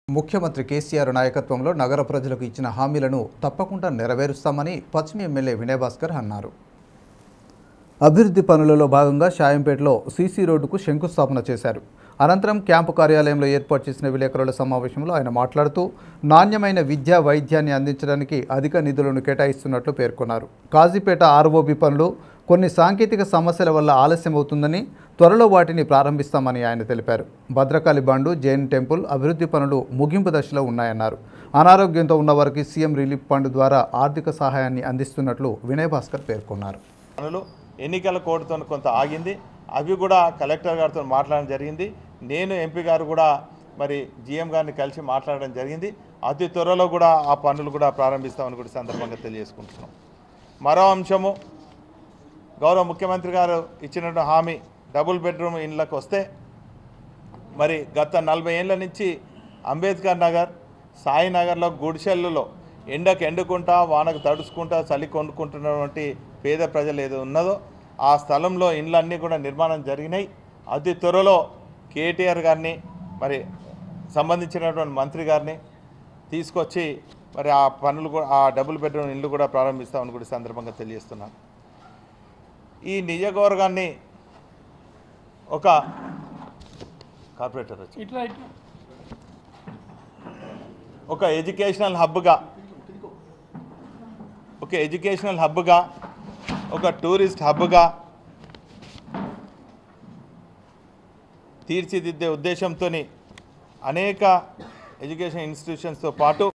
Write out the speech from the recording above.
ముఖ్యమంత్రి కేసీఆర్ నాయకత్వంలో నగర ప్రజలకు ఇచ్చిన హామీలను తప్పకుండా నెరవేరుస్తామని పశ్చిమ ఎమ్మెల్యే వినయభాస్కర్ అన్నారు అభివృద్ధి పనులలో భాగంగా షాయంపేటలో సీసీ రోడ్డుకు శంకుస్థాపన చేశారు అనంతరం క్యాంపు కార్యాలయంలో ఏర్పాటు చేసిన విలేకరుల సమావేశంలో ఆయన మాట్లాడుతూ నాణ్యమైన విద్యా వైద్యాన్ని అందించడానికి అధిక నిధులను కేటాయిస్తున్నట్లు పేర్కొన్నారు కాజీపేట ఆర్ఓబి పనులు కొన్ని సాంకేతిక సమస్యల వల్ల ఆలస్యమవుతుందని త్వరలో వాటిని ప్రారంభిస్తామని ఆయన తెలిపారు భద్రకాళి బండు జైన్ టెంపుల్ అభివృద్ధి పనులు ముగింపు దశలో ఉన్నాయన్నారు అనారోగ్యంతో ఉన్న వారికి సీఎం రిలీఫ్ ఫండ్ ద్వారా ఆర్థిక సహాయాన్ని అందిస్తున్నట్లు వినయ్ భాస్కర్ పేర్కొన్నారు పనులు ఎన్నికల కోడ్తో కొంత ఆగింది అవి కూడా కలెక్టర్ గారితో మాట్లాడడం జరిగింది నేను ఎంపీ గారు కూడా మరి జీఎం గారిని కలిసి మాట్లాడడం జరిగింది అతి త్వరలో కూడా ఆ పనులు కూడా ప్రారంభిస్తామని కూడా ఈ సందర్భంగా తెలియజేసుకుంటున్నాం మరో అంశము గౌరవ ముఖ్యమంత్రి గారు ఇచ్చినటువంటి హామీ డబుల్ బెడ్రూమ్ ఇండ్లకు వస్తే మరి గత నలభై ఏళ్ళ నుంచి అంబేద్కర్ నగర్ సాయినగర్లో గుడిసెల్లులో ఎండకు ఎండుకుంటా వానకు తడుచుకుంటా చలి కొనుక్కుంటున్నటువంటి పేద ప్రజలు ఏదో ఉన్నదో ఆ స్థలంలో ఇండ్లన్నీ కూడా నిర్మాణం జరిగినాయి అతి త్వరలో కేటీఆర్ గారిని మరి సంబంధించినటువంటి మంత్రి గారిని తీసుకొచ్చి మరి ఆ పనులు కూడా ఆ డబుల్ బెడ్రూమ్ ఇల్లు కూడా ప్రారంభిస్తామని కూడా ఈ సందర్భంగా తెలియజేస్తున్నాను ఈ నియోజకవర్గాన్ని ఒక కార్పొరేటర్ వచ్చి ఇట్లా ఇట్లా ఒక ఎడ్యుకేషనల్ హబ్గా ఒక ఎడ్యుకేషనల్ హబ్గా ఒక టూరిస్ట్ హబ్గా తీర్చిదిద్దే ఉద్దేశంతో అనేక ఎడ్యుకేషన్ ఇన్స్టిట్యూషన్స్తో పాటు